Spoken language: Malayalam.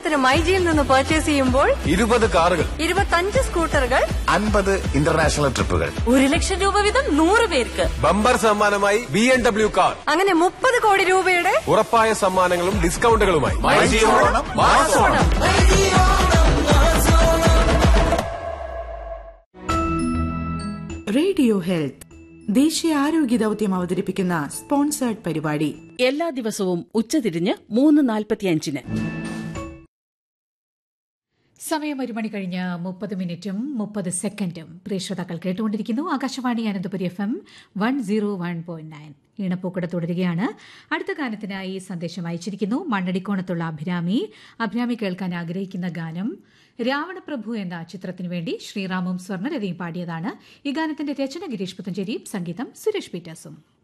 ഉദാഹരണത്തിന് മൈജിയിൽ നിന്ന് പർച്ചേസ് ചെയ്യുമ്പോൾ ഇരുപത് കാറുകൾ ഇരുപത്തഞ്ച് സ്കൂട്ടറുകൾ അൻപത് ഇന്റർനാഷണൽ ട്രിപ്പുകൾ ഒരു ലക്ഷം രൂപ വീതം നൂറ് പേർക്ക് ബമ്പർ സമ്മാനമായി ബി എം ഡബ്ല്യു കാർ അങ്ങനെ മുപ്പത് കോടി രൂപയുടെ ഉറപ്പായ സമ്മാനങ്ങളും ഡിസ്കൗണ്ടുകളുമായി റേഡിയോ ഹെൽത്ത് ദേശീയ ആരോഗ്യ ദൌത്യം അവതരിപ്പിക്കുന്ന സ്പോൺസേർഡ് പരിപാടി എല്ലാ ദിവസവും ഉച്ചതിരിഞ്ഞ് മൂന്ന് നാൽപ്പത്തിയഞ്ചിന് സമയം ഒരു മണി കഴിഞ്ഞ് മുപ്പത് മിനിറ്റും മുപ്പത് സെക്കൻഡും പ്രിയ ശ്രോതാക്കൾ കേട്ടുകൊണ്ടിരിക്കുന്നു Akashvani Ananthapuri F M one zero one point nine ഈണപ്പൂക്കട തുടരുകയാണ് അടുത്ത ഗാനത്തിനായി സന്ദേശം അയച്ചിരിക്കുന്നു മണ്ണടിക്കോണത്തുള്ള അഭിരാമി അഭിരാമി കേൾക്കാൻ ആഗ്രഹിക്കുന്ന ഗാനം രാവണപ്രഭു എന്ന ചിത്രത്തിനു വേണ്ടി ശ്രീറാമും സ്വർണ്ണരതിയും പാടിയതാണ് ഈ ഗാനത്തിന്റെ രചന ഗിരീഷ് പുത്തഞ്ചേരിയും സംഗീതം സുരേഷ് പീറ്റേഴ്സും